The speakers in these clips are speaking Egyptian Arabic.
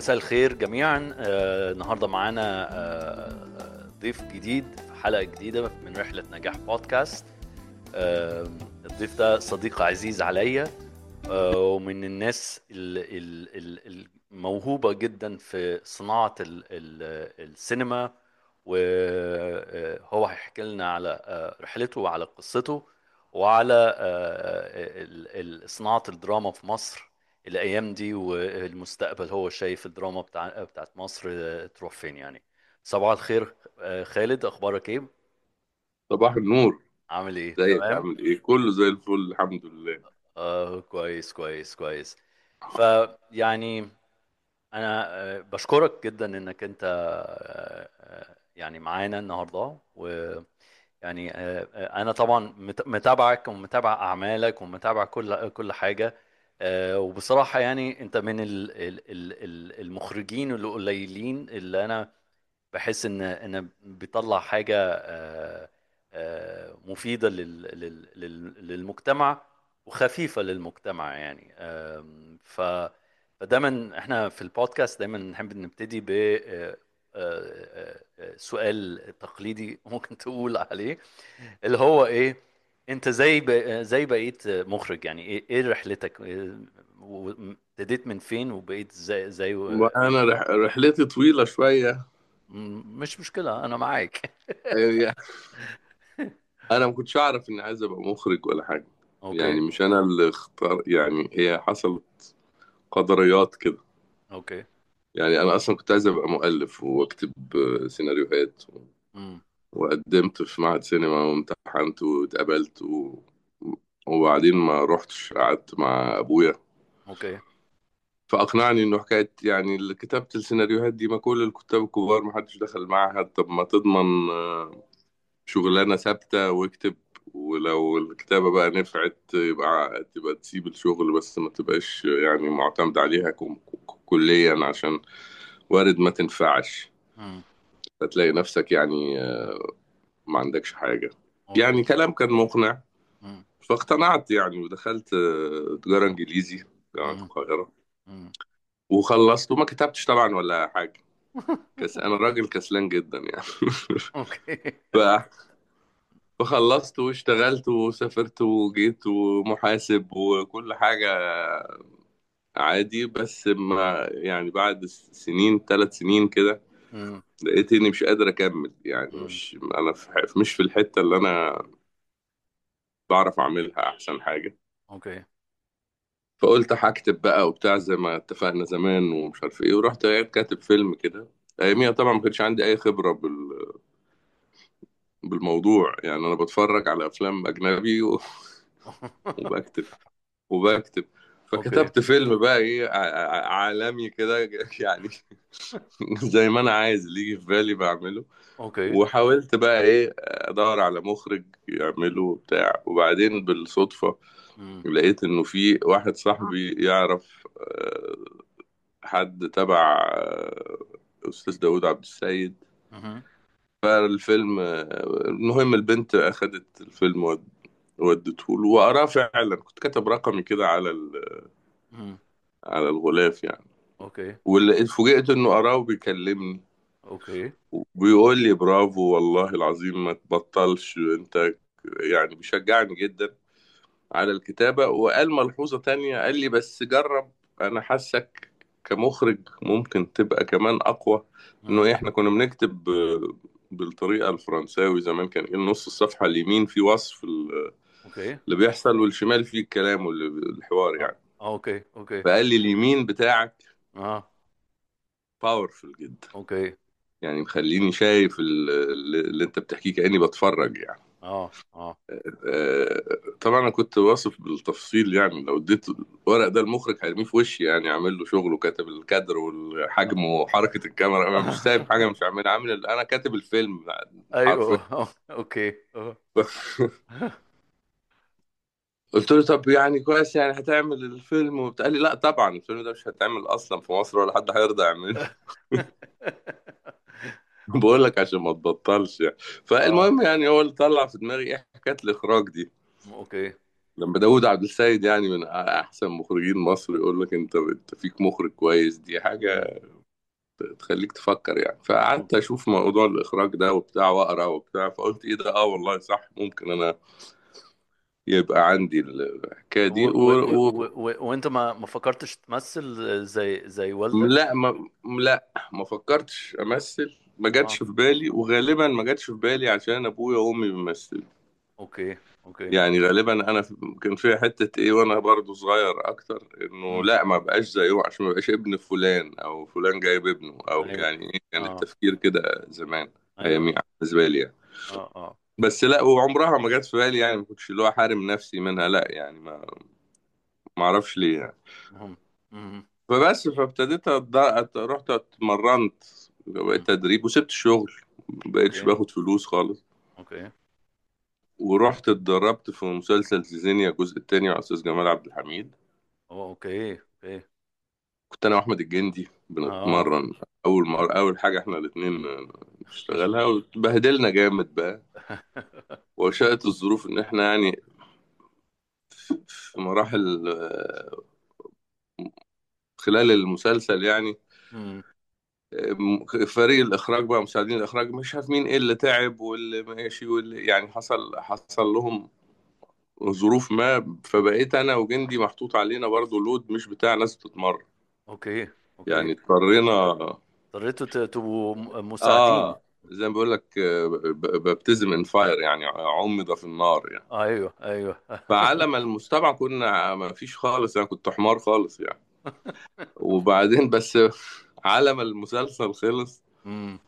مساء الخير جميعا آه، النهارده معانا آه، آه، ضيف جديد في حلقه جديده من رحله نجاح بودكاست آه، الضيف ده صديق عزيز عليا آه، ومن الناس ال- ال- ال- الموهوبه جدا في صناعه ال- ال- السينما وهو هيحكي لنا على آه، رحلته وعلى قصته وعلى آه، ال- ال- صناعه الدراما في مصر الايام دي والمستقبل هو شايف الدراما بتاع بتاعت مصر آه، تروح فين يعني صباح الخير آه، خالد اخبارك ايه صباح النور عامل ايه ازيك تمام عامل ايه كله زي الفل الحمد لله آه كويس كويس كويس فيعني انا آه، بشكرك جدا انك انت آه، آه، يعني معانا النهارده ويعني آه، آه، انا طبعا مت- متابعك ومتابع اعمالك ومتابع كل كل حاجه آه، وبصراحه يعني انت من ال- ال- ال- ال- المخرجين القليلين اللي انا بحس ان ان بيطلع حاجه آه، آه، مفيده لل- لل- لل- للمجتمع وخفيفه للمجتمع يعني آم، ف فدايما احنا في البودكاست دايما نحب نبتدي ب آه، آه، آه، سؤال تقليدي ممكن تقول عليه اللي هو ايه انت زي ب... زي بقيت مخرج يعني ايه ايه رحلتك إيه- و- ابتديت من فين وبقيت زي زي وانا رح... رحلتي طويله شويه م- مش مشكلة أنا معاك يعني انا ما كنتش اعرف اني عايز ابقى مخرج ولا حاجه أوكي يعني مش انا اللي اختار يعني هي حصلت قدريات كده أوكي يعني انا اصلا كنت عايز ابقى مؤلف واكتب آه، سيناريوهات مم. وقدمت في معهد سينما وامتحنت واتقبلت و... وبعدين ما رحتش قعدت مع ابويا أوكي فأقنعني إنه حكاية يعني اللي كتابة السيناريوهات دي ما كل الكتاب الكبار ما حدش دخل معهد طب ما تضمن آه، شغلانة ثابتة واكتب ولو الكتابة بقى نفعت يبقى تبقى تسيب الشغل بس ما تبقاش يعني معتمد عليها كم- كليا عشان وارد ما تنفعش مم. فتلاقي نفسك يعني آه، ما عندكش حاجة أوكي يعني كلام كان مقنع مم. فاقتنعت يعني ودخلت آه، تجارة إنجليزي جامعة مم. القاهرة مم. وخلصت وما كتبتش طبعا ولا حاجة كس... انا راجل كسلان جدا يعني أوكي ف... فخلصت واشتغلت وسافرت وجيت ومحاسب وكل حاجة عادي بس ما يعني بعد سنين ثلاث سنين كده مم. لقيت اني مش قادر اكمل يعني مم. مش انا في ح- مش في الحتة اللي انا بعرف اعملها احسن حاجة أوكي فقلت هكتب بقى وبتاع زي ما اتفقنا زمان ومش عارف ايه ورحت قاعد كاتب فيلم كده اياميها طبعا ما كانش عندي اي خبرة بال... بالموضوع يعني انا بتفرج على افلام اجنبي و... وبكتب وبكتب أوكي فكتبت فيلم بقى ايه ع- ع- عالمي كده يعني زي ما انا عايز اللي يجي في بالي بعمله أوكي وحاولت بقى ايه ادور على مخرج يعمله بتاع وبعدين بالصدفة مم. لقيت انه في واحد صاحبي يعرف آه، حد تبع آه، استاذ داوود عبد السيد مهم. فالفيلم آه، المهم البنت اخدت الفيلم ود- ودته له وقراه فعلا كنت كاتب رقمي كده على ال- مم. على الغلاف يعني أوكي واللي فوجئت انه قراه وبيكلمني أوكي وبيقول لي برافو والله العظيم ما تبطلش انت يعني بيشجعني جدا على الكتابة وقال ملحوظة تانية قال لي بس جرب انا حاسك كمخرج ممكن تبقى كمان اقوى انه مم. إيه، احنا كنا بنكتب آه، بالطريقة الفرنساوي زمان كان ايه نص الصفحة اليمين في وصف ال- أوكي اللي بيحصل والشمال فيه الكلام والحوار آه. يعني أوكي أوكي فقال لي اليمين بتاعك آه باورفul جدا أوكي يعني مخليني شايف ال- اللي اللي انت بتحكيه كأني بتفرج يعني آه آه آه، طبعا انا كنت واصف بالتفصيل يعني لو اديت الورق ده المخرج هيرميه في وشي يعني عامل له شغل وكاتب الكادر والحجم وحركة الكاميرا انا مش سايب حاجة مش عاملها عامل ال- انا كاتب الفيلم حرفيا أيوه أوكي آه. قلت له طب يعني كويس يعني هتعمل الفيلم وبتاع قال لي لا طبعا الفيلم ده مش هتعمل اصلا في مصر ولا حد هيرضى يعمله بقول لك عشان ما تبطلش يعني اه فالمهم يعني هو اللي طلع في دماغي ايه حكايه الاخراج دي اوكي لما داوود عبد السيد يعني من احسن مخرجين مصر يقول لك انت انت فيك مخرج كويس دي مم. حاجه تخليك تفكر يعني فقعدت اشوف موضوع الاخراج ده وبتاع واقرا وبتاع فقلت ايه ده اه والله صح ممكن انا يبقى عندي الحكايه و دي و و... و و... و وانت ما ما فكرتش تمثل زي زي والدك لا ما لا ما فكرتش امثل ما اه جاتش في بالي وغالبا ما جاتش في بالي عشان ابويا وامي بيمثلوا اوكي اوكي يعني غالبا انا في... كان فيها حته ايه وانا برضو صغير اكتر انه امم لا ما بقاش زيه عشان ما بقاش ابن فلان او فلان جايب ابنه او ايوه يعني ايه كان اه التفكير كده زمان ايوه ايامي بالنسبه لي يعني. اه اه بس لا وعمرها ما جت في بالي يعني ما كنتش اللي هو حارم نفسي منها لا يعني ما ما اعرفش ليه يعني مهم. مهم. فبس فابتديت أتض- أت- رحت اتمرنت بقيت مم. تدريب وسبت الشغل ما بقيتش اوكي باخد فلوس خالص اوكي ورحت اتدربت في مسلسل زيزينيا الجزء الثاني مع استاذ جمال عبد الحميد أوه، اوكي اوكي كنت انا واحمد الجندي اه بنتمرن اول مرة اول حاجة احنا الاثنين نشتغلها وبهدلنا جامد بقى وشاءت الظروف ان احنا يعني في مراحل آه، خلال المسلسل يعني مم. فريق الاخراج بقى مساعدين الاخراج مش عارف مين ايه اللي تعب واللي ماشي واللي يعني حصل حصل لهم ظروف ما فبقيت انا وجندي محطوط علينا برضو لود مش بتاع ناس بتتمرن اوكي اوكي يعني اضطرينا اضطريتوا ت- تبقوا م- مساعدين اه زي ما بقول لك آه، ب- ببتزم ان فاير يعني عمد في النار يعني ايوه ايوه فعلى ما المستمع كنا ما فيش خالص انا كنت حمار خالص يعني وبعدين بس على ما المسلسل خلص امم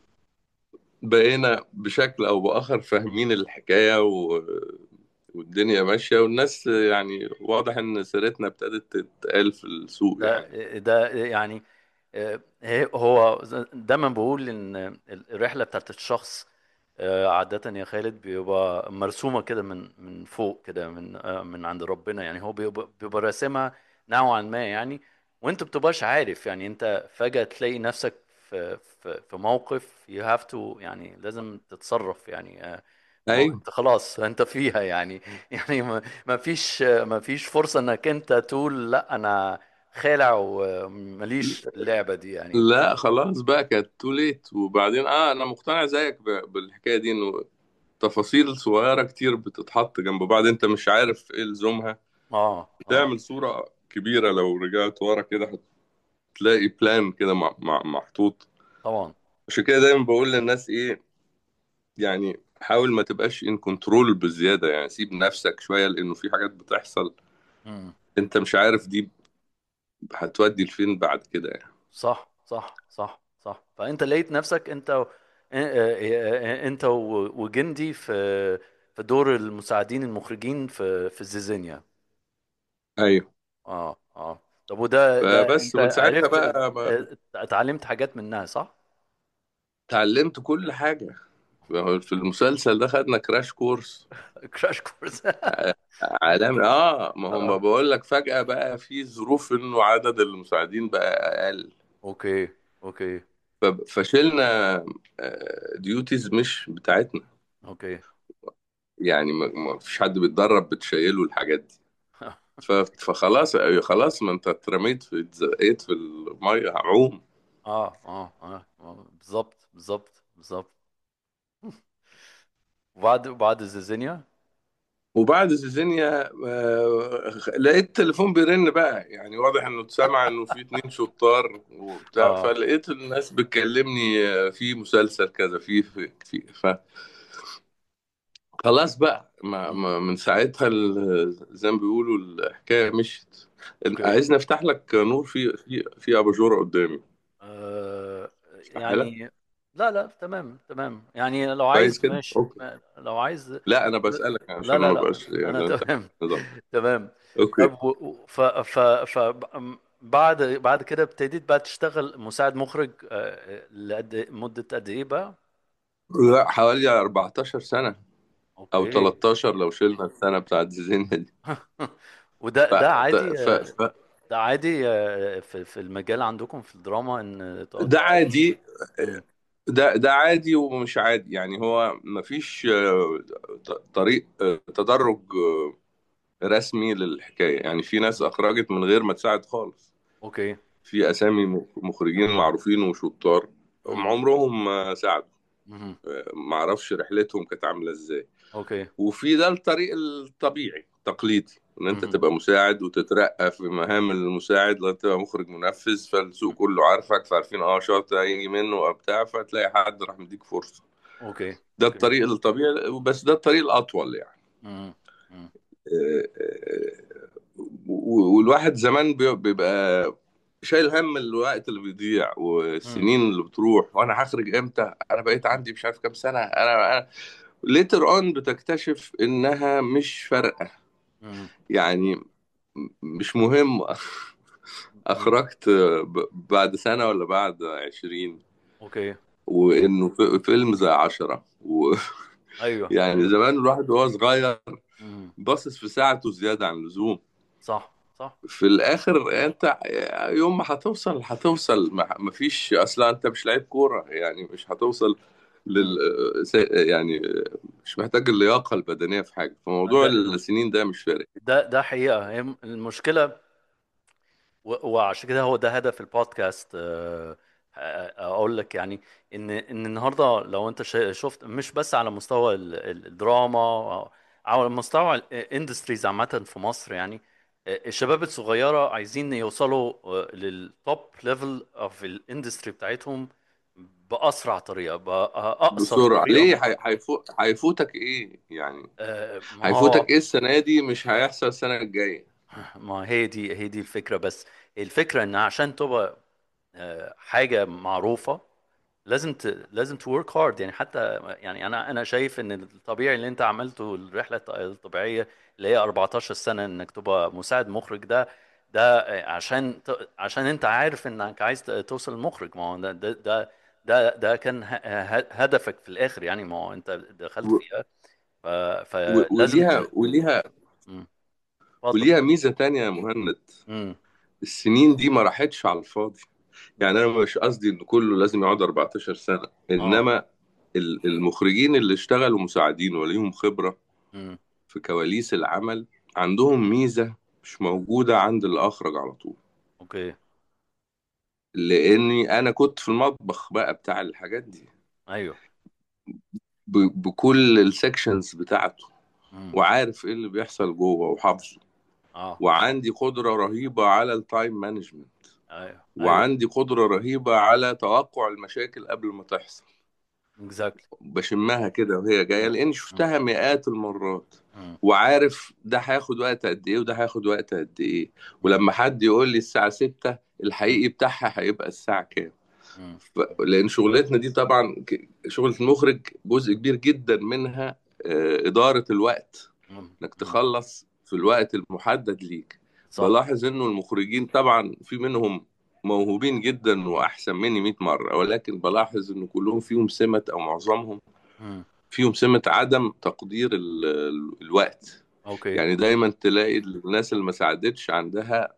بقينا بشكل او باخر فاهمين الحكايه و... والدنيا ماشيه والناس يعني واضح ان سيرتنا ابتدت تتقال في السوق ده يعني ده يعني آه، هي- هو دايما بقول ان الرحله بتاعت الشخص آه، عادة يا خالد بيبقى مرسومة كده من من فوق كده من آه، من عند ربنا يعني هو بيبقى, بيبقى راسمها نوعا ما يعني وانت بتبقاش عارف يعني انت فجأة تلاقي نفسك في في في موقف you have to يعني لازم تتصرف يعني آه، ما هو ايوه انت خلاص انت فيها يعني يعني ما ما فيش ما فيش فرصة انك انت تقول لا انا خالع ومليش في اللعبة دي يعني انت لا خلاص بقى كانت تو ليت وبعدين اه انا مقتنع زيك ب- بالحكايه دي انه تفاصيل صغيره كتير بتتحط جنب بعض انت مش عارف ايه لزومها اه اه بتعمل صوره كبيره لو رجعت ورا كده هتلاقي بلان كده مع- مع- محطوط طبعا عشان كده دايما بقول للناس ايه يعني حاول ما تبقاش ان كنترول بزياده يعني سيب نفسك شويه لانه في حاجات بتحصل مم. انت مش عارف دي هتودي لفين بعد كده يعني صح صح صح صح فانت لقيت نفسك انت و- اه- اه- اه- انت و- وجندي في في دور المساعدين المخرجين في في الزيزينيا ايوه اه اه طب وده ده فبس انت من ساعتها عرفت بقى ما اه، اتعلمت حاجات منها صح؟ اتعلمت كل حاجه في المسلسل ده خدنا كراش كورس كراش كورس عالمي اه ما هم اه بقول لك فجأة بقى في ظروف انه عدد المساعدين بقى اقل اوكي اوكي ف- فشلنا ديوتيز مش بتاعتنا اوكي يعني ما ما فيش حد بيتدرب بتشيله الحاجات دي ف- فخلاص أيوة خلاص ما انت اترميت في اتزقيت في الميه عوم اه اه اه آه، بالظبط بالظبط بالظبط وبعد بعد الزيزينيا وبعد زيزينيا آه، لقيت التليفون بيرن بقى يعني واضح انه اتسمع انه في اتنين شطار وبتاع اه فلقيت الناس بتكلمني آه، في مسلسل كذا في في, في فخلاص بقى ما مم. ما من ساعتها ال- زي ما بيقولوا الحكايه مشت اوكي عايزني افتح لك نور في في في اباجوره قدامي آه افتحها لك يعني لا لا تمام تمام يعني لو كويس عايز كده ماشي اوكي ما- لو عايز لا انا بسالك لا عشان لا ما لا بقاش انا يعني انت تمام نظام تمام اوكي طب و- و- ف ف ف بعد بعد كده ابتديت بقى تشتغل مساعد مخرج آه، لقد مدة قد ايه بقى؟ لا حوالي 14 سنه او اوكي 13 لو شلنا السنه بتاعت زيزينيا دي وده ف... ده ت- عادي ف... آه، ف... ده عادي آه، في في المجال عندكم في الدراما ان ت- ده تقعد عادي مم. ده ده عادي ومش عادي يعني هو مفيش آه، ط- طريق آه، تدرج آه، رسمي للحكايه يعني في ناس اخرجت من غير ما تساعد خالص اوكي في اسامي مخرجين معروفين وشطار هم مم. عمرهم ما ساعدوا مم. ما اعرفش رحلتهم كانت عامله ازاي اوكي وفي ده الطريق الطبيعي التقليدي ان انت مم. تبقى مساعد وتترقى في مهام المساعد لغايه تبقى مخرج منفذ فالسوق كله عارفك فعارفين اه شاطر هيجي منه او بتاع فتلاقي حد راح مديك فرصه اوكي ده اوكي الطريق الطبيعي بس ده الطريق الاطول يعني مم. مم. آه، آه، و- والواحد زمان بي- بيبقى شايل هم الوقت اللي بيضيع مم. والسنين اللي بتروح وانا هخرج امتى انا بقيت عندي مش عارف كام سنه انا انا ليتر اون بتكتشف انها مش فارقه مم. يعني م- مش مهم مم. اخرجت ب- بعد سنه ولا بعد عشرين اوكي وانه ف- فيلم زي عشرة ايوه ويعني ايوه زمان الواحد وهو صغير مم. باصص في ساعته زياده عن اللزوم صح صح في الاخر انت يوم ما هتوصل هتوصل ما ما فيش اصلا انت مش لعيب كوره يعني مش هتوصل مم. لل يعني مش محتاج اللياقه البدنيه في حاجه فموضوع ده السنين ده مش فارق ده ده حقيقة هي المشكلة و- وعشان كده هو ده هدف البودكاست آه، آه، اقول لك يعني ان ان النهارده لو انت شا- شفت مش بس على مستوى ال- ال- الدراما أو على مستوى الاندستريز عامه في مصر يعني آه، الشباب الصغيره عايزين يوصلوا آه، للتوب ليفل اوف الاندستري بتاعتهم باسرع طريقه باقصر بسرعه طريقه ليه ممكن هي- هيفوت هيفوتك ايه يعني آه، ما هيفوتك هو ايه السنه دي مش هيحصل السنه الجايه ما هي دي هي دي الفكره بس الفكره ان عشان تبقى آه، حاجه معروفه لازم ت... لازم تورك هارد يعني حتى يعني انا انا شايف ان الطبيعي اللي انت عملته الرحله الط- الطبيعيه اللي هي 14 سنه انك تبقى مساعد مخرج ده ده عشان ت... عشان انت عارف انك عايز ت- توصل لمخرج ما هو ده ده ده ده, ده كان ه... ه- هدفك في الاخر يعني ما هو انت دخلت و- فيها ف... و- فلازم وليها ت... وليها مم. اتفضل وليها ميزه تانية يا مهند امم السنين دي ما راحتش على الفاضي يعني انا مش قصدي ان كله لازم يقعد 14 سنه اه انما ال- المخرجين اللي اشتغلوا مساعدين وليهم خبره امم في كواليس العمل عندهم ميزه مش موجوده عند الاخرج على طول اوكي لاني انا كنت في المطبخ بقى بتاع الحاجات دي ايوه ب- بكل السكشنز بتاعته امم وعارف ايه اللي بيحصل جوه وحافظه اه وعندي قدره رهيبه على التايم مانجمنت ايوه ايوه وعندي قدره رهيبه على توقع المشاكل قبل ما تحصل اكزاكتلي بشمها كده وهي جايه لاني شفتها مئات المرات وعارف ده هياخد وقت قد ايه وده هياخد وقت قد ايه ولما حد يقول لي الساعه 6 الحقيقي بتاعها هيبقى الساعه كام ف... لان شغلتنا دي طبعا ك- شغلة المخرج جزء كبير جدا منها آه، اداره الوقت انك تخلص في الوقت المحدد ليك صح بلاحظ انه المخرجين طبعا في منهم موهوبين جدا واحسن مني 100 مره ولكن بلاحظ انه كلهم فيهم سمه او معظمهم مم. فيهم سمه عدم تقدير ال... ال- الوقت اوكي يعني دايما تلاقي الناس اللي ما ساعدتش عندها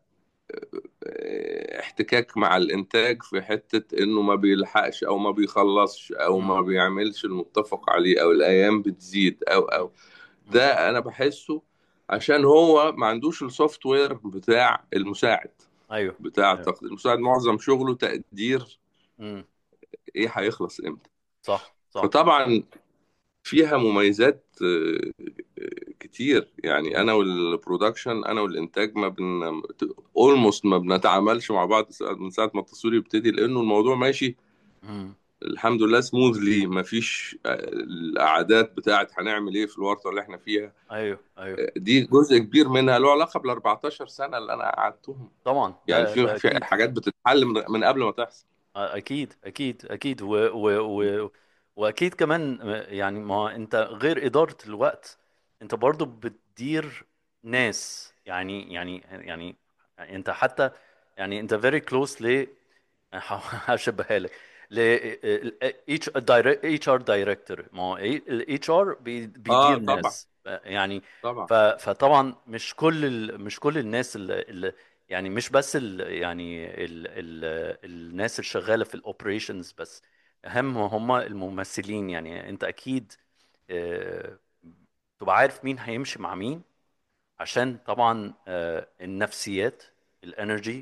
آه، احتكاك مع الانتاج في حته انه ما بيلحقش او ما بيخلصش او ما مم. بيعملش المتفق عليه او الايام بتزيد او او مم. ده انا بحسه عشان هو ما عندوش السوفت وير بتاع المساعد ايوه بتاع ايوه التقدير المساعد معظم شغله تقدير مم. ايه هيخلص امتى صح صح فطبعا فيها مميزات آه، آه، كتير يعني مم. انا والبرودكشن انا والانتاج ما بن اولموست ما بنتعاملش مع بعض من ساعه ما التصوير يبتدي لانه الموضوع ماشي مم. الحمد لله سموذلي ما فيش آه، القعدات بتاعت هنعمل ايه في الورطه اللي احنا فيها ايوه ايوه آه، دي جزء كبير منها له علاقه بال 14 سنه اللي انا قعدتهم طبعا يعني ده ده في في اكيد حاجات بتتحل من من قبل ما تحصل آه، اكيد اكيد اكيد و و و واكيد كمان آه، يعني ما انت غير اداره الوقت انت برضو بتدير ناس يعني يعني يعني انت حتى يعني انت very close ل هشبهها لك ل each اتش ار دايركتور ما هو الاتش ار اه بيدير طبعا ناس يعني طبعا ف- فطبعا مش كل ال... مش كل الناس اللي, اللي يعني مش بس ال... يعني ال... ال... الناس اللي شغاله في الاوبريشنز بس اهم هم الممثلين يعني انت اكيد آه، تبقى عارف مين هيمشي مع مين عشان طبعا آه، النفسيات الانرجي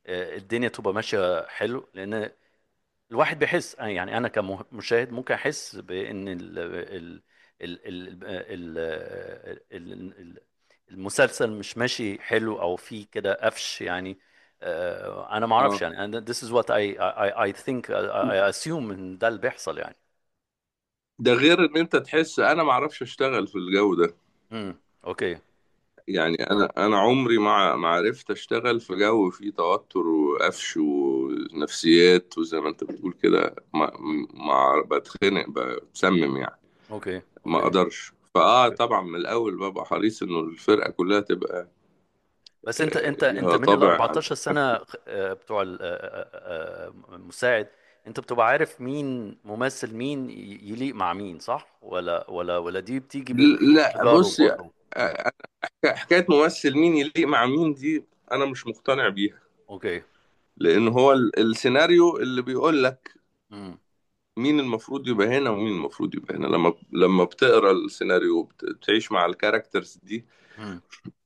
آه، الدنيا تبقى ماشيه حلو لان الواحد بيحس يعني انا كمشاهد ممكن احس بان ال ال ال ال ال ال ال- المسلسل مش ماشي حلو او في كده قفش يعني آه، انا ما اعرفش اه يعني أنا this is what I I I think I assume ان ده اللي بيحصل يعني ده غير ان انت تحس انا ما اعرفش اشتغل في الجو ده امم اوكي يعني انا انا عمري ما ما عرفت اشتغل في جو فيه توتر وقفش ونفسيات وزي ما انت بتقول كده ما ما بتخنق بتسمم يعني اوكي ما اوكي اقدرش فاه طبعا من الاول ببقى حريص انه الفرقه كلها تبقى بس انت انت انت لها من ال طابع 14 سنة آه، بتوع ال- آه، آه، آه، المساعد انت بتبقى عارف مين ممثل مين ي- يليق مع مين صح ولا ولا ولا دي بتيجي لا بالتجارب بص برضه آه، حكايه ممثل مين يليق مع مين دي انا مش مقتنع بيها اوكي لان هو ال- السيناريو اللي بيقول لك امم مين المفروض يبقى هنا ومين المفروض يبقى هنا لما لما بتقرا السيناريو وبت- بتعيش مع الكاركترز دي امم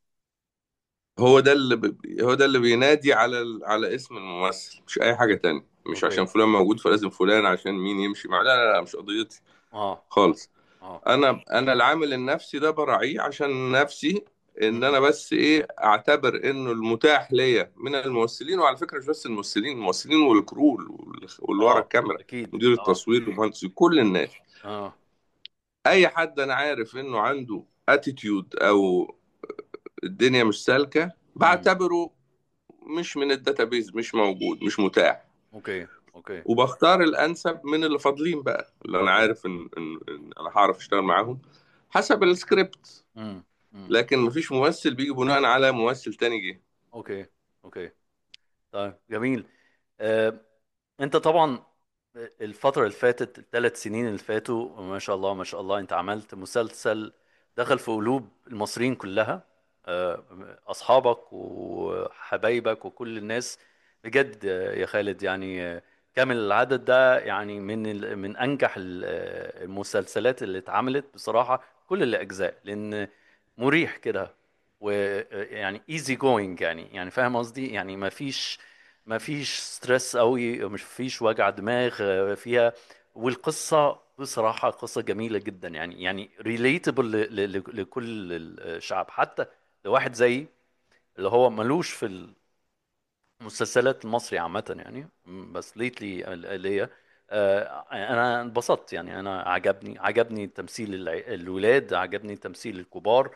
هو ده اللي ب... هو ده اللي بينادي على ال... على اسم الممثل مش اي حاجه اوكي تانية مش اوكي عشان فلان موجود فلازم فلان عشان مين يمشي مع لا لا, لا مش قضيتي اه خالص اه انا انا العامل النفسي ده براعيه عشان نفسي ان امم انا بس ايه اعتبر انه المتاح ليا من الممثلين وعلى فكره مش بس الممثلين الممثلين والكرو وال- واللي ورا اه الكاميرا اكيد مدير اه التصوير ومهندس كل الناس اه اي حد انا عارف انه عنده اتيتيود او الدنيا مش سالكه امم بعتبره مش من الداتابيز مش موجود مش متاح اوكي اوكي وبختار الانسب من اللي فاضلين بقى اللي انا اوكي عارف ان, إن, إن انا هعرف اشتغل معاهم حسب السكريبت امم امم لكن مفيش ممثل بيجي بناء على ممثل تاني جه اوكي اوكي طيب جميل آه، انت طبعا الفترة اللي فاتت الثلاث سنين اللي فاتوا ما شاء الله ما شاء الله انت عملت مسلسل دخل في قلوب المصريين كلها آه، اصحابك وحبايبك وكل الناس بجد آه، يا خالد يعني آه، كامل العدد ده يعني من ال- من انجح ال- آه، المسلسلات اللي اتعملت بصراحة كل الاجزاء لان مريح كده ويعني ايزي جوينج يعني يعني فاهم قصدي يعني ما فيش ما فيش ستريس قوي مش فيش وجع دماغ آه، فيها والقصة بصراحة قصة جميلة جدا يعني يعني ريليتابل لكل الشعب حتى لواحد زي اللي هو ملوش في المسلسلات المصري عامة يعني م، بس ليتلي اللي هي آه، انا انبسطت يعني انا عجبني عجبني تمثيل الع- الولاد عجبني تمثيل الكبار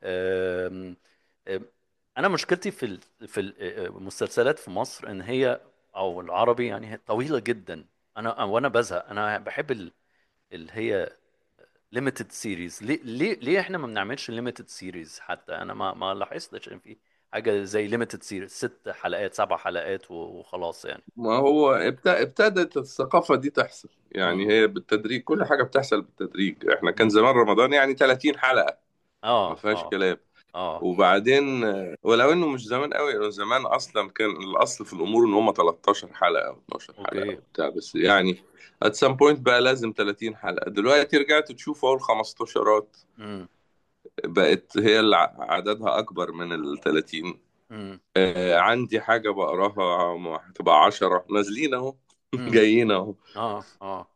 آم، آم، انا مشكلتي في ال- في المسلسلات في مصر ان هي او العربي يعني هي طويلة جدا انا وانا بزهق انا بحب ال- اللي هي ليميتد سيريز ليه ليه ليه احنا ما بنعملش ليميتد سيريز حتى انا ما ما لاحظتش ان في حاجة زي ليميتد سيريز ست حلقات سبع حلقات و- وخلاص يعني ما هو ابت- ابتدت الثقافة دي تحصل يعني مم. هي بالتدريج كل حاجة بتحصل بالتدريج احنا كان زمان رمضان يعني 30 حلقة ما اه فيهاش اه كلام اه وبعدين آه، ولو انه مش زمان قوي لأنه زمان اصلا كان الاصل في الامور ان هم 13 حلقة او 12 حلقة اوكي وبتاع بس يعني at some point بقى لازم 30 حلقة دلوقتي رجعت تشوف اهو ال 15 امم بقت هي اللي ع- عددها اكبر من ال 30 امم آه، عندي حاجة بقراها م- هتبقى 10 نازلين اهو امم جايين اهو اه اه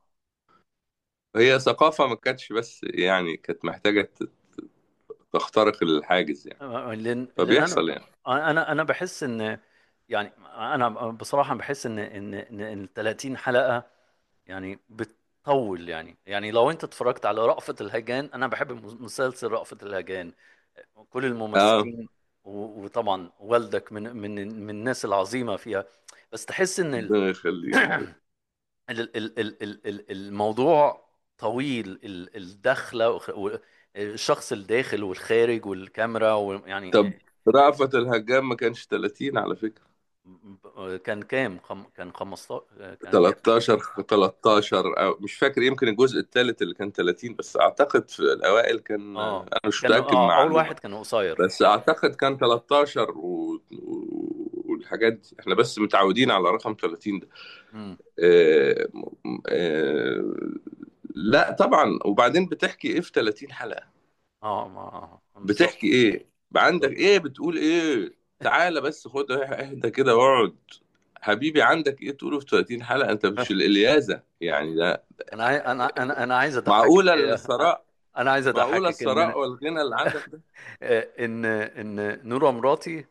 هي ثقافة ما كانتش بس يعني كانت محتاجة ت- تخترق الحاجز يعني آه، لان لان انا فبيحصل يعني انا انا بحس ان يعني انا بصراحه بحس ان ان ان إن ال 30 حلقه يعني بتطول يعني يعني لو انت اتفرجت على رأفت الهجان انا بحب مسلسل رأفت الهجان كل اه الممثلين و- وطبعا والدك من من من الناس العظيمه فيها بس تحس ان ال ربنا يخليك ال- ال- ال- ال- ال- الموضوع طويل ال- الدخله وخ- و- الشخص الداخل والخارج والكاميرا طب ويعني رأفت الهجان ما كانش 30 على فكرة كان كام خم- كان 15 كان كام 13 13 او مش فاكر يمكن الجزء الثالث اللي كان 30 بس اعتقد في الاوائل كان اه انا مش كان متأكد من اه اول المعلومة واحد كان قصير بس اعتقد كان 13 و... و... والحاجات دي احنا بس متعودين على رقم 30 ده امم آه... آه... لا طبعا وبعدين بتحكي ايه في 30 حلقة اه ما آه، بالظبط بتحكي ايه عندك بالظبط ايه بتقول ايه تعالى بس خد اهدى كده واقعد حبيبي عندك ايه تقوله في 30 حلقة انت مش الإلياذة يعني ده انا عاي... انا انا انا عايز اضحكك معقولة الثراء انا عايز معقولة اضحكك ان الثراء والغنى اللي عندك ده ان ان نورة مراتي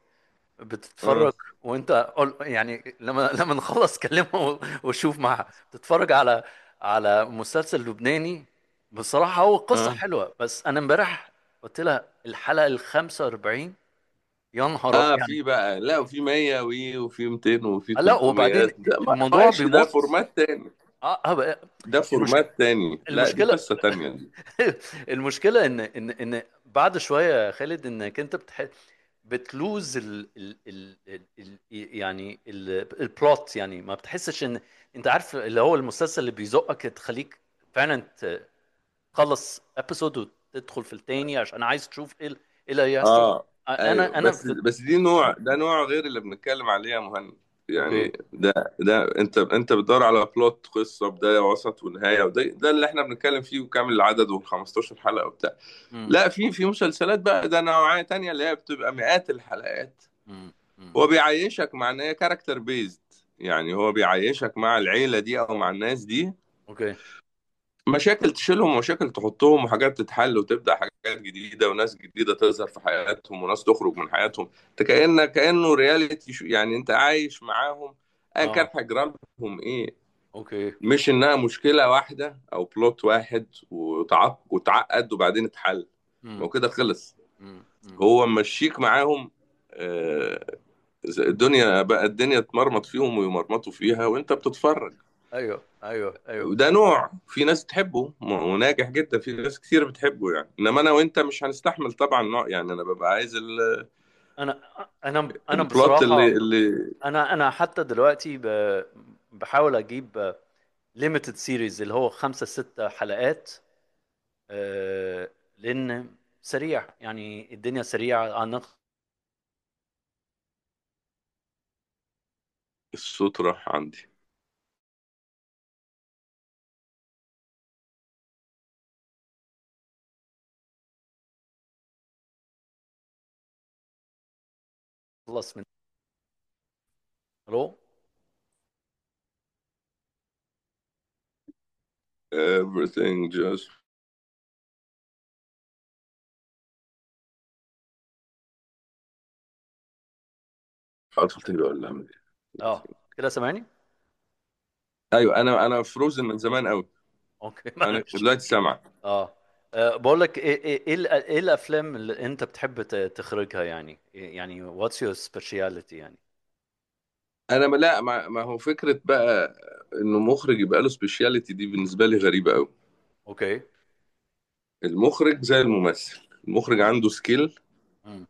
اه بتتفرج وانت قل- يعني لما لما نخلص كلمها وشوف معاها بتتفرج على على مسلسل لبناني بصراحة هو قصة اه حلوة بس انا امبارح قلت لها الحلقة ال 45 يا نهار اه يعني في بقى لا وفي 100 وي وفي 200 وفي لا وبعدين 300 ده ما- الموضوع ماشي ده بيمط فورمات تاني اه آه، بقى- ده المش... فورمات تاني لا دي المشكلة قصة تانية دي المشكلة ان ان ان بعد شوية يا خالد انك انت بتح... بتلوز ال... ال... ال... ال... ال... يعني ال... البلوت يعني ما بتحسش ان انت عارف اللي هو المسلسل اللي بيزقك تخليك فعلا تخلص ابيسود وتدخل في التاني عشان عايز تشوف ايه ال- ايه اللي هيحصل اه ايوه انا انا بس في... بس دي نوع ده نوع غير اللي بنتكلم عليه يا مهند اوكي يعني ده ده انت انت بتدور على بلوت قصه بدايه وسط ونهايه وده ده اللي احنا بنتكلم فيه وكامل العدد وال 15 حلقه وبتاع مم. لا في في مسلسلات بقى ده نوعيه تانية اللي هي بتبقى مئات الحلقات مم. مم. هو بيعيشك مع ان هي كاركتر بيزد يعني هو بيعيشك مع العيله دي او مع الناس دي اوكي مشاكل تشيلهم ومشاكل تحطهم وحاجات تتحل وتبدأ حاجات جديدة وناس جديدة تظهر في حياتهم وناس تخرج من حياتهم انت كأنه كأنه رياليتي شو يعني انت عايش معاهم ايا كان اه هيجرى لهم ايه اوكي مش انها مشكلة واحدة او بلوت واحد وتعق وتعقد وبعدين اتحل ما مم. هو كده خلص مم. مم. هو مشيك معاهم آه، الدنيا بقى الدنيا تمرمط فيهم ويمرمطوا فيها وانت بتتفرج ايوه ايوه ايوه وده نوع في ناس تحبه وناجح جدا في ناس كتير بتحبه يعني انما انا وانت مش هنستحمل طبعا نوع يعني انا ببقى عايز ال- انا انا انا البلوت اللي بصراحة اللي انا انا حتى دلوقتي ب... بحاول اجيب ليميتد سيريز اللي هو خمسة ستة حلقات آه، لان سريع يعني الدنيا سريعة انا الصوت راح عندي اخلص من الو everything just عطلت لي ولا أعمل اه إيه؟ كده سامعني ايوه انا انا فروزن من زمان قوي اوكي انا معلش دلوقتي سامع اه آه، بقول لك ايه ايه ايه ال- إيه الافلام اللي انت بتحب ت- تخرجها يعني إيه- يعني واتس يور سبيشاليتي يعني انا ما لا ما, ما هو فكره بقى انه مخرج يبقى له سبيشاليتي دي بالنسبه لي غريبه قوي اوكي المخرج زي الممثل المخرج عنده سكيل مم.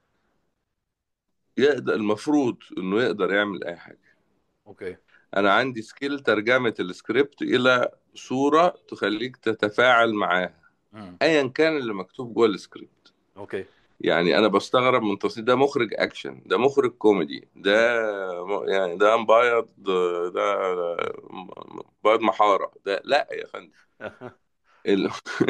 يقدر المفروض انه يقدر يعمل اي حاجه اوكي انا عندي سكيل ترجمة السكريبت الى صورة تخليك تتفاعل معاها مم. ايا كان اللي مكتوب جوه السكريبت اوكي يعني انا بستغرب من تصنيف ده مخرج اكشن ده مخرج كوميدي ده مم. م- يعني ده مبيض ده مبيض محارة ده لا يا فندم ال-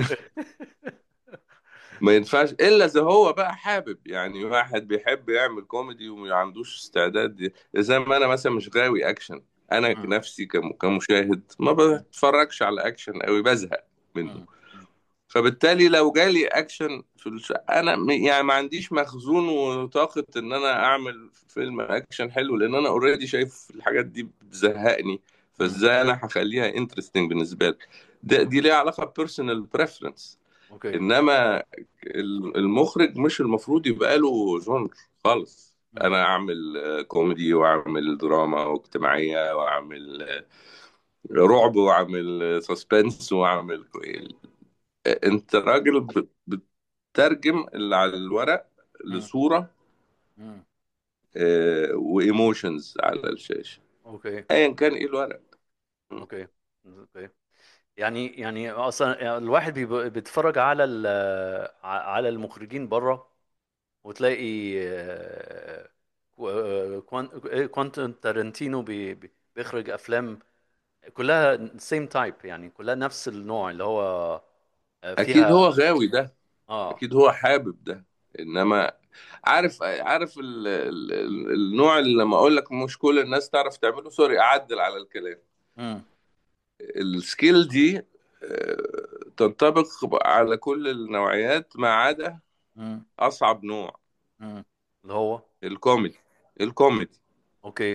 ما ينفعش الا اذا هو بقى حابب يعني واحد بيحب يعمل كوميدي وما عندوش استعداد دي زي ما انا مثلا مش غاوي اكشن انا مم. نفسي كم- كمشاهد ما بتفرجش على اكشن قوي بزهق منه مم. مم. فبالتالي لو جالي اكشن في الش... انا م- يعني ما عنديش مخزون وطاقة ان انا اعمل فيلم اكشن حلو لان انا اوريدي شايف الحاجات دي بتزهقني مم. فازاي انا هخليها انترستنج بالنسبة لي ده دي ليها علاقة بيرسونال بريفرنس اوكي انما المخرج مش المفروض يبقى له جونر خالص مم. انا اعمل آه، كوميدي واعمل دراما واجتماعية واعمل آه، رعب واعمل سسبنس واعمل انت راجل بت- بتترجم اللي على الورق مم. لصورة مم. وايموشنز على الشاشة اوكي ايا كان ايه الورق م. اوكي اوكي يعني يعني اصلا يعني الواحد بيب- بيتفرج على ال- على المخرجين بره وتلاقي آه، كو- كوان- إيه، كوانتين تارنتينو بي- بي- بيخرج افلام كلها سيم تايب يعني كلها نفس النوع اللي هو آه، اكيد فيها هو غاوي ده اه اكيد هو حابب ده انما عارف عارف ال ال ال النوع اللي لما اقول لك مش كل الناس تعرف تعمله سوري اعدل على الكلام امم السكيل دي آه، تنطبق على كل النوعيات ما عدا امم اصعب نوع امم اللي هو الكوميدي الكوميدي اوكي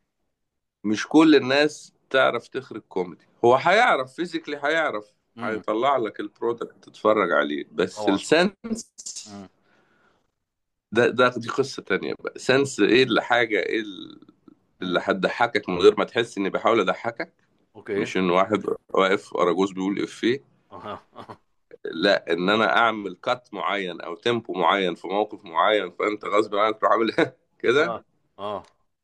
مش كل الناس تعرف تخرج كوميدي هو هيعرف فيزيكلي هيعرف امم هيطلع لك البرودكت تتفرج عليه بس طبعا السنس امم ده ده دي قصة تانية بقى سنس ايه الحاجة ايه اللي امم هتضحكك من غير ما تحس اني بحاول اضحكك اوكي مش ان واحد واقف اراجوز بيقول افيه اها اها لا ان انا اعمل كات معين او تيمبو معين في موقف معين فانت غصب عنك تروح عامل كده اه اه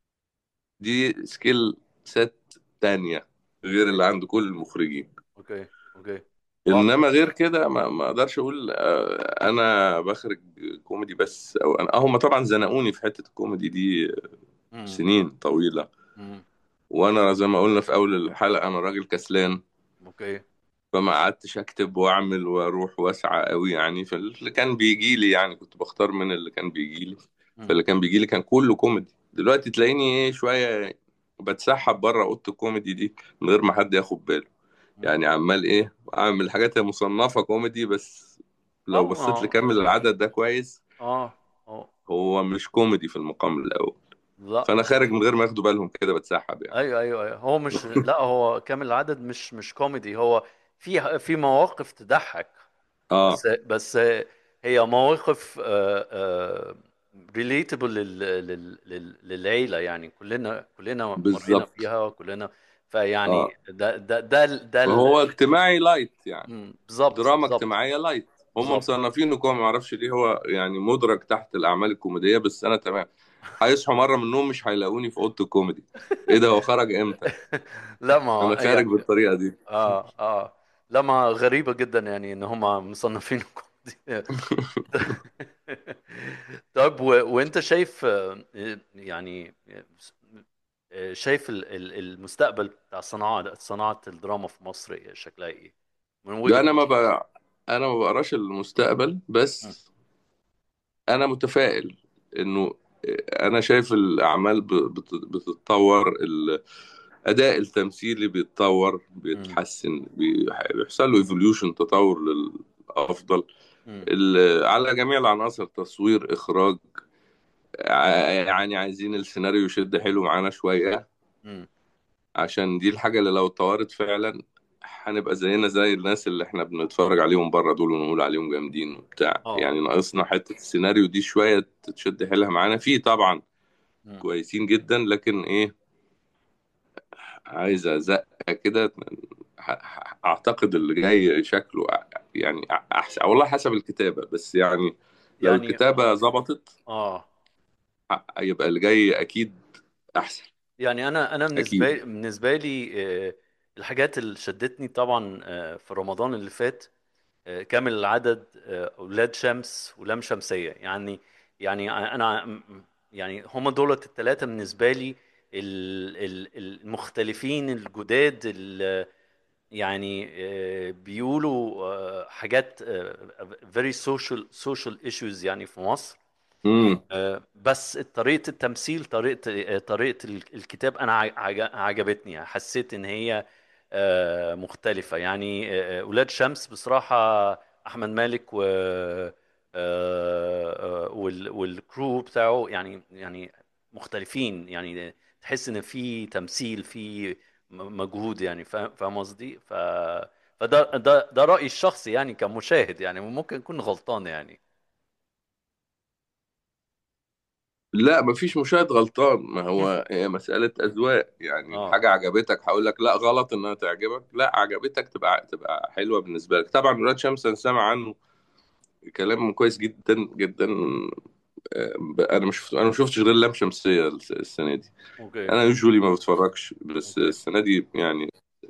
دي سكيل سيت تانية غير اوكي اللي عند كل المخرجين اوكي اوكي واضح انما غير كده ما ما اقدرش اقول آه، انا بخرج كوميدي بس او انا هم طبعا زنقوني في حتة الكوميدي دي امم سنين طويلة امم وانا زي ما قلنا في اول الحلقة انا راجل كسلان اوكي فما قعدتش اكتب واعمل واروح واسعى قوي يعني فاللي كان بيجي لي يعني كنت بختار من اللي كان بيجي لي امم فاللي كان بيجي لي كان كله كوميدي دلوقتي تلاقيني ايه شويه بتسحب بره اوضه الكوميدي دي من غير ما حد ياخد باله امم يعني عمال ايه اعمل حاجات هي مصنفه كوميدي بس اه لو بصيت ما لكمل العدد ده كويس اه اه هو مش كوميدي في المقام الاول لا فانا خارج من غير ما ياخدوا بالهم كده بتسحب يعني ايوه ايوه ايوه هو مش لا هو كامل العدد مش مش كوميدي هو في في مواقف تضحك اه بس بس هي مواقف ريليتابل للعيلة يعني كلنا كلنا مرينا بالظبط فيها كلنا فيعني اه ده ده ده ال- ده ال- فهو اجتماعي لايت يعني مم، بالظبط دراما بالظبط اجتماعية لايت هم بالظبط مصنفينه كومي معرفش ليه هو يعني مدرج تحت الأعمال الكوميدية بس أنا تمام هيصحوا مرة من النوم مش هيلاقوني في أوضة الكوميدي إيه ده هو خرج إمتى؟ لا ما أنا خارج يعني بالطريقة دي اه اه لا ما غريبة جدا يعني ان هم مصنفين كوميدي طيب و... وانت شايف آه، يعني آه، شايف ال- ال- المستقبل بتاع صناعة صناعة الدراما في مصر شكلها ايه من ده وجهة أنا ما نظرك بقى أنا ما بقراش المستقبل مم. بس أنا متفائل إنه أنا شايف الأعمال ب- بت- بتتطور الأداء التمثيلي بيتطور مم. بيتحسن بي- بيحصل له ايفوليوشن تطور للأفضل مم. ال- على جميع العناصر تصوير إخراج ع- يعني عايزين السيناريو يشد حلو معانا شوية مم. عشان دي الحاجة اللي لو اتطورت فعلا هنبقى زينا زي الناس اللي احنا بنتفرج عليهم بره دول ونقول عليهم جامدين وبتاع اه يعني ناقصنا حتة السيناريو دي شوية تشد حيلها معانا في طبعا مم. كويسين جدا لكن ايه عايزة زقة كده ح- ح- اعتقد اللي جاي شكله يعني احسن والله حسب الكتابة بس يعني لو يعني الكتابة ظبطت اه يبقى اللي جاي اكيد احسن يعني انا انا بالنسبة اكيد بالنسبة لي آه، الحاجات اللي شدتني طبعا آه، في رمضان اللي فات آه، كامل العدد آه، اولاد شمس ولام شمسيه يعني يعني انا يعني هم دولت الثلاثه بالنسبه لي ال- ال- المختلفين الجداد ال- يعني آه، بيقولوا آه، حاجات آه، very social social issues يعني في مصر امم آه، بس طريقة التمثيل طريقة آه، طريقة ال- الكتاب أنا ع- عج- عجبتني حسيت إن هي آه، مختلفة يعني آه، ولاد شمس بصراحة أحمد مالك و آه، آه، وال- والكرو بتاعه يعني يعني مختلفين يعني تحس إن في تمثيل في م- مجهود يعني فاهم فاهم قصدي ف فده ده ده رأيي الشخصي يعني كمشاهد يعني ممكن أكون غلطان يعني لا مفيش مشاهد غلطان ما هو هي مسألة أذواق يعني اه الحاجة عجبتك هقول لك لا غلط إنها تعجبك لا عجبتك تبقى تبقى حلوة بالنسبة لك طبعا ولاد شمس أنا سامع عنه كلام كويس جدا جدا آه، أنا مش أنا ما شفتش غير لام شمسية الس- السنة دي اوكي أنا يوجولي ما بتفرجش بس اوكي السنة دي يعني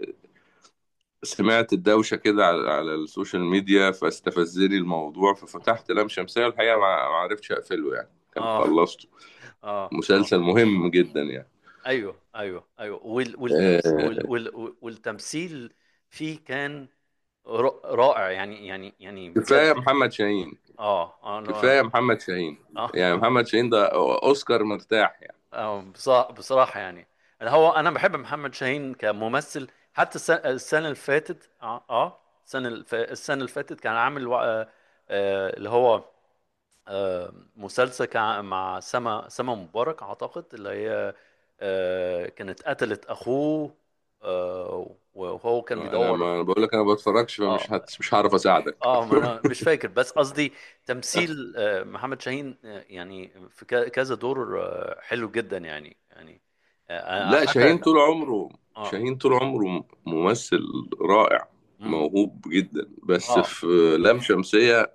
سمعت الدوشة كده على, على السوشيال ميديا فاستفزني الموضوع ففتحت لام شمسية الحقيقة ما ما عرفتش أقفله يعني كان اه خلصته اه اه مسلسل مهم جدا يعني ايوه ايوه ايوه وال والتمس آه، وال وال والتمثيل فيه كان ر- رائع يعني يعني يعني كفايه بجد محمد شاهين اه كفايه انا محمد شاهين اه يعني محمد شاهين ده اوسكار مرتاح يعني آه، بصراحة, بصراحة يعني هو انا بحب محمد شاهين كممثل حتى السنة, السنة اللي فاتت اه, آه السنة الف... السنة اللي فاتت كان عامل وع- آه آه اللي هو آه مسلسل كان مع سما سما مبارك اعتقد اللي هي آه كانت قتلت اخوه آه وهو كان انا بيدور ما أنا بقول لك انا ما بتفرجش فمش اه هت... مش هعرف اساعدك اه ما انا مش فاكر بس قصدي تمثيل آه، محمد شاهين آه، يعني في ك- كذا دور آه، حلو جدا يعني يعني آه، انا لا حتى شاهين طول عمره اه شاهين طول عمره ممثل رائع امم موهوب جدا بس اه في لام شمسية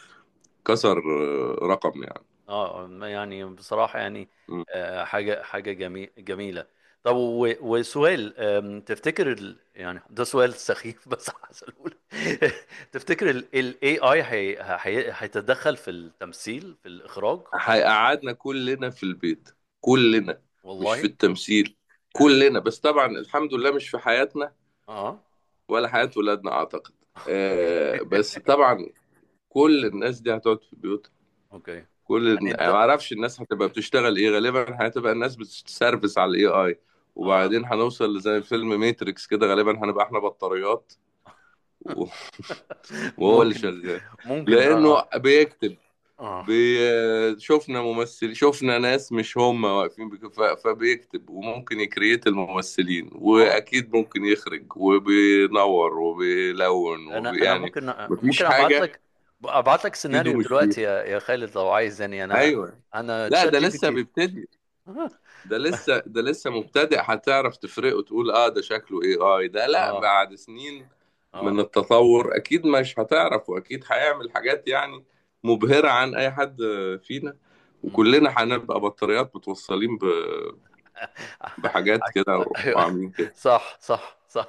كسر رقم يعني اه يعني بصراحة يعني م. آه، حاجة حاجة جميل جميلة طب و- وسؤال آم، تفتكر ال... يعني ده سؤال سخيف بس هسأله لك تفتكر ال AI هي... هي... هيتدخل في التمثيل في الإخراج هيقعدنا كلنا في البيت كلنا مش في والله التمثيل يعني كلنا بس طبعا الحمد لله مش في حياتنا اه ولا حياة ولادنا أعتقد آه بس طبعا كل الناس دي هتقعد في بيوتها اوكي كل يعني الن- أنا ما انت اعرفش الناس هتبقى بتشتغل ايه غالبا هتبقى الناس بتسرفس على الاي اي اه وبعدين هنوصل لزي فيلم ماتريكس كده غالبا هنبقى احنا بطاريات و- وهو اللي ممكن شغال ممكن لانه اه بيكتب اه بي... شفنا ممثل شفنا ناس مش هم واقفين بك... ف... فبيكتب وممكن يكريت الممثلين اه واكيد ممكن يخرج وبينور وبيلون انا وبي... انا يعني ممكن مفيش ممكن ابعت حاجة لك ابعت لك ايده سيناريو مش دلوقتي فيها يا يا خالد لو عايز يعني انا ايوه انا لا تشات ده جي بي لسه تي بيبتدي ده لسه ده لسه مبتدئ هتعرف تفرقه تقول اه ده شكله اي اي ده لا اه بعد سنين من اه التطور اكيد مش هتعرف واكيد هيعمل حاجات يعني مبهرة عن اي حد فينا مم. وكلنا هنبقى بطاريات متوصلين ب... بحاجات كده ايوه وعاملين كده صح صح صح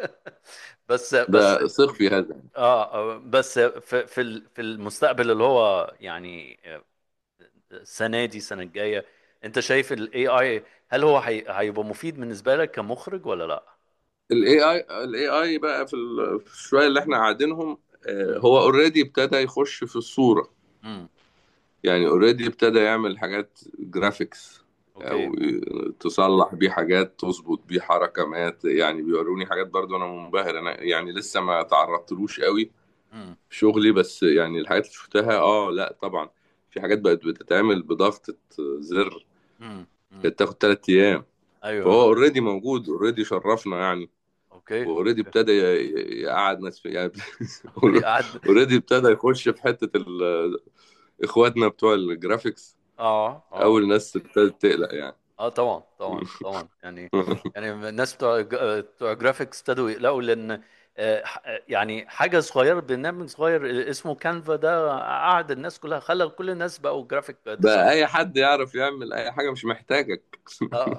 بس بس ده ثق في هذا اه آه، بس في في ال- في المستقبل اللي هو يعني السنه دي السنه الجايه انت شايف الاي اي هل هو هي- هيبقى مفيد بالنسبه لك كمخرج ولا لا؟ الاي اي الاي اي بقى في ال- في الشويه اللي احنا قاعدينهم آه، مم. هو اوريدي ابتدى يخش في الصوره مم. يعني اوريدي ابتدى يعمل حاجات جرافيكس اوكي او تصلح بيه حاجات تظبط بيه حركات يعني بيوروني حاجات برضو انا منبهر انا يعني لسه ما تعرضتلوش قوي مم. في شغلي بس يعني الحاجات اللي شفتها اه لا طبعا في حاجات بقت بتتعمل بضغطة زر مم. مم. كانت تاخد ثلاث ايام فهو ايوه اوريدي موجود اوريدي شرفنا يعني اوكي واوريدي اوكي ابتدى ي- يقعد ناس في يعني اوكي قعد اوريدي ابتدى يخش في حتة ال- اخواتنا بتوع الجرافيكس اه اه اول ناس ابتدت تقلق يعني اه طبعا طبعا طبعا يعني يعني الناس بتوع بتوع جرافيكس ابتدوا يقلقوا لان آه، ح- يعني حاجه صغيره برنامج صغير اسمه كانفا ده قعد الناس كلها خلى كل الناس بقوا جرافيك بقى اي ديزاينرز حد يعرف يعمل اي حاجة مش محتاجك اه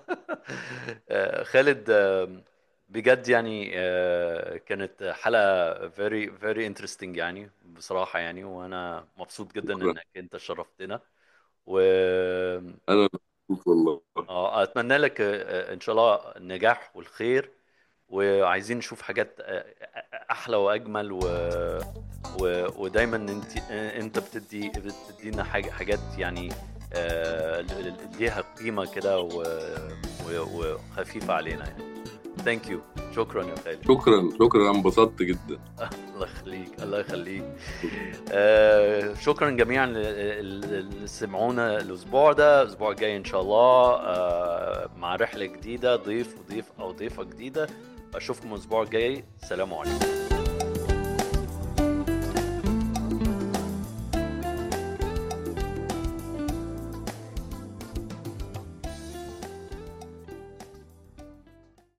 آه، خالد آه، بجد يعني آه، كانت حلقة very very interesting يعني بصراحة يعني وأنا مبسوط جدا شكرا إنك أنت شرفتنا و انا مبسوط والله آه، أتمنى لك آه، آه، إن شاء الله النجاح والخير وعايزين نشوف حاجات آه، أحلى وأجمل و... و... ودايما أنت أنت بتدي بتدينا حاجة حاجات يعني آه، ليها قيمة كده و... و... وخفيفة علينا يعني ثانك يو شكرا يا خالد شكرا شكرا انا انبسطت جدا الله يخليك الله يخليك آه شكرا جميعا اللي سمعونا الاسبوع ده الاسبوع الجاي ان شاء الله آه مع رحله جديده ضيف وضيف او ضيفه جديده اشوفكم الاسبوع الجاي سلام عليكم